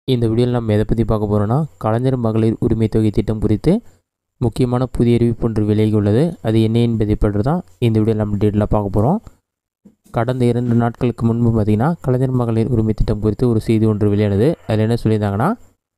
இந்த வீடியோவில் நம்ம எதை பற்றி பார்க்க போகிறோன்னா கலைஞர் மகளிர் உரிமை தொகை திட்டம் குறித்து முக்கியமான புதிய அறிவிப்பு ஒன்று விலகி உள்ளது அது என்ன என்பதை பற்றி தான் இந்த வீடியோவில் நம்ம டீட்டெயிலாக பார்க்க போகிறோம் கடந்த இரண்டு நாட்களுக்கு முன்பு பார்த்திங்கன்னா கலைஞர் மகளிர் உரிமை திட்டம் குறித்து ஒரு செய்தி ஒன்று வெளியானது அதில் என்ன சொல்லியிருந்தாங்கன்னா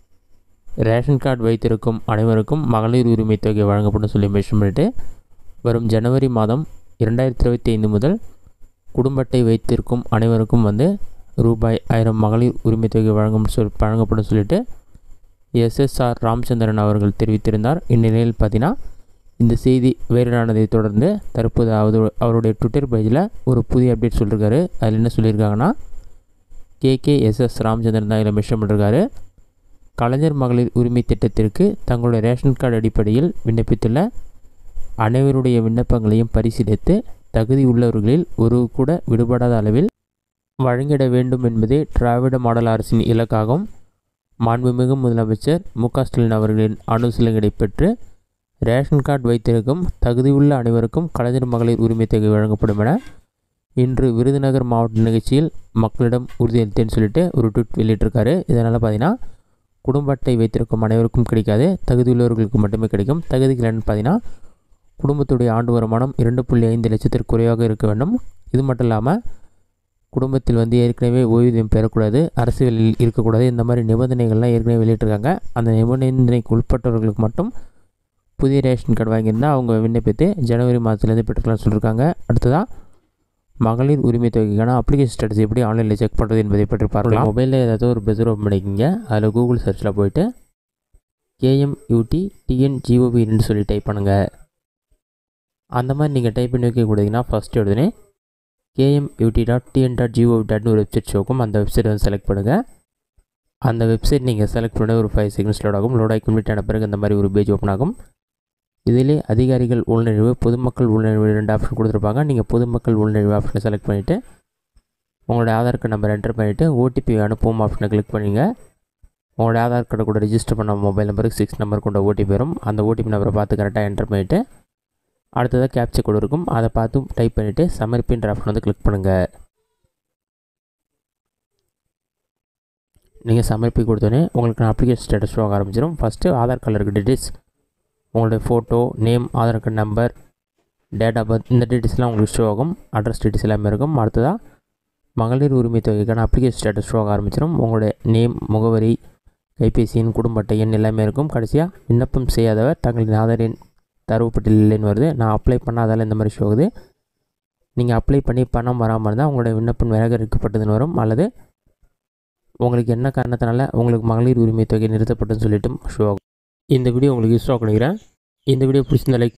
ரேஷன் கார்டு வைத்திருக்கும் அனைவருக்கும் மகளிர் உரிமை தொகை வழங்கப்படும் சொல்லி மென்ஷன் பண்ணிட்டு வரும் ஜனவரி மாதம் இரண்டாயிரத்தி இருபத்தி ஐந்து முதல் குடும்ப அட்டை வைத்திருக்கும் அனைவருக்கும் வந்து ரூபாய் ஆயிரம் மகளிர் உரிமை தொகை வழங்கும் சொல் வழங்கப்படும் சொல்லிட்டு எஸ்எஸ்ஆர் ராமச்சந்திரன் அவர்கள் தெரிவித்திருந்தார் இந்நிலையில் பார்த்தீங்கன்னா இந்த செய்தி வைரலானதை தொடர்ந்து தற்போது அவர் அவருடைய ட்விட்டர் பேஜில் ஒரு புதிய அப்டேட் சொல்லியிருக்காரு அதில் என்ன சொல்லியிருக்காங்கன்னா கேகேஎஸ்எஸ் ராமச்சந்திரன் தான் இதில் மென்ஷன் பண்ணிருக்காரு கலைஞர் மகளிர் உரிமை திட்டத்திற்கு தங்களுடைய ரேஷன் கார்டு அடிப்படையில் விண்ணப்பித்துள்ள அனைவருடைய விண்ணப்பங்களையும் பரிசீலித்து தகுதி உள்ளவர்களில் ஒரு கூட விடுபடாத அளவில் வழங்கிட வேண்டும் என்பதே திராவிட மாடல் அரசின் இலக்காகும் மாண்புமிகு முதலமைச்சர் மு க ஸ்டாலின் அவர்களின் ஆலோசனைகளை பெற்று ரேஷன் கார்டு வைத்திருக்கும் தகுதியுள்ள அனைவருக்கும் கலைஞர் மகளிர் உரிமை தொகை வழங்கப்படும் என இன்று விருதுநகர் மாவட்ட நிகழ்ச்சியில் மக்களிடம் உறுதியளித்தேன்னு சொல்லிட்டு ஒரு ட்வீட் வெளியிட்டிருக்காரு இதனால் பார்த்தீங்கன்னா குடும்ப அட்டை வைத்திருக்கும் அனைவருக்கும் கிடைக்காது தகுதியுள்ளவர்களுக்கு மட்டுமே கிடைக்கும் தகுதிகள் பார்த்தீங்கன்னா குடும்பத்துடைய ஆண்டு வருமானம் இரண்டு புள்ளி ஐந்து லட்சத்திற்கு குறைவாக இருக்க வேண்டும் இது மட்டும் இல்லாமல் குடும்பத்தில் வந்து ஏற்கனவே ஓய்வூதியம் பெறக்கூடாது அரசு வேலையில் இருக்கக்கூடாது இந்த மாதிரி நிபந்தனைகள்லாம் ஏற்கனவே வெளியிட்டிருக்காங்க அந்த நிபந்தனைக்கு உட்பட்டவர்களுக்கு மட்டும் புதிய ரேஷன் கார்டு வாங்கியிருந்தால் அவங்க விண்ணப்பித்து ஜனவரி மாதத்துலேருந்து பெற்றுக்கலாம் சொல்லியிருக்காங்க அடுத்ததாக மகளிர் உரிமை தொகைக்கான அப்ளிகேஷன் ஸ்டேட்டஸ் எப்படி ஆன்லைனில் செக் பண்ணுறது என்பதை பற்றி பார்க்கலாம் மொபைலில் ஏதாவது ஒரு பெசர் ஓப்பன் பண்ணிக்கிங்க அதில் கூகுள் சர்ச்சில் போயிட்டு கேஎம்யூடி டிஎன்ஜிஓபின்னு சொல்லி டைப் பண்ணுங்கள் அந்த மாதிரி நீங்கள் டைப் பண்ணி வைக்க கூடாதுன்னா ஃபஸ்ட்டு உடனே KMUT dot TN dot GOV டாட்னு ஒரு வெப்சைட் ஷோக்கும் அந்த வெப்சைட் வந்து செலக்ட் பண்ணுங்கள் அந்த வெப்சைட் நீங்கள் செலக்ட் பண்ண ஒரு ஃபைவ் செகண்ட்ஸ் லோட் ஆகும் லோட் ஆகி கம்ப்ளீட் ஆன பிறகு இந்த மாதிரி ஒரு பேஜ் ஓப்பன் ஆகும் இதிலே அதிகாரிகள் உள்நுழைவு பொதுமக்கள் உள்நுழைவு ரெண்டு ஆப்ஷன் கொடுத்துருப்பாங்க நீங்கள் பொதுமக்கள் உள்நுழைவு ஆப்ஷனை செலக்ட் பண்ணிவிட்டு உங்களோட ஆதார் கார்டு நம்பர் என்டர் பண்ணிவிட்டு ஓடிபி அனுப்பும் ஆப்ஷனை கிளிக் பண்ணுங்க உங்களோட ஆதார் கார்டு கூட ரிஜிஸ்டர் பண்ண மொபைல் நம்பருக்கு சிக்ஸ் நம்பர் கொண்ட ஓடிபி வரும் அந்த ஓடிபி நம்பரை பார்த்து கரெக்டாக என்டர் பண்ணிவிட்டு அடுத்ததாக கேப்சர் கோடு இருக்கும் அதை பார்த்து டைப் பண்ணிவிட்டு சமர்ப்பின்ற ஆப்ஷன் வந்து கிளிக் பண்ணுங்கள் நீங்கள் சமர்ப்பி கொடுத்தோன்னே உங்களுக்கு நான் அப்ளிகேஷன் ஸ்டேட்டஸ் ஷோ ஆக ஆரம்பிச்சிடும் ஃபஸ்ட்டு ஆதார் கார்டில் இருக்க டீட்டெயில்ஸ் உங்களுடைய photo name Aadhaar card number date of birth இந்த டீட்டெயில்ஸ்லாம் உங்களுக்கு ஷோ ஆகும் அட்ரஸ் டீட்டெயில்ஸ் எல்லாமே இருக்கும் அடுத்ததாக மகளிர் உரிமை தொகைக்கான அப்ளிகேஷன் ஸ்டேட்டஸ் ஷோ ஆக ஆரம்பிச்சிடும் உங்களுடைய நேம் முகவரி கைபேசி எண் குடும்ப அட்டை எண் எல்லாமே இருக்கும் கடைசியாக விண்ணப்பம் செய்யாதவர் தங்களின் ஆதார் எண் தரவு பட்டியல் இல்லைன்னு வருது நான் அப்ளை பண்ணாதால இந்த மாதிரி ஷோ ஆகுது நீங்கள் அப்ளை பண்ணி பணம் வராமல் இருந்தால் உங்களுடைய விண்ணப்பம் நிராகரிக்கப்பட்டதுன்னு வரும் அல்லது உங்களுக்கு என்ன காரணத்தினால உங்களுக்கு மகளிர் உரிமை தொகை நிறுத்தப்பட்டுன்னு சொல்லிட்டு ஷோ ஆகும் இந்த வீடியோ உங்களுக்கு யூஸ் ஆக இந்த வீடியோ பிடிச்சிருந்த லைக்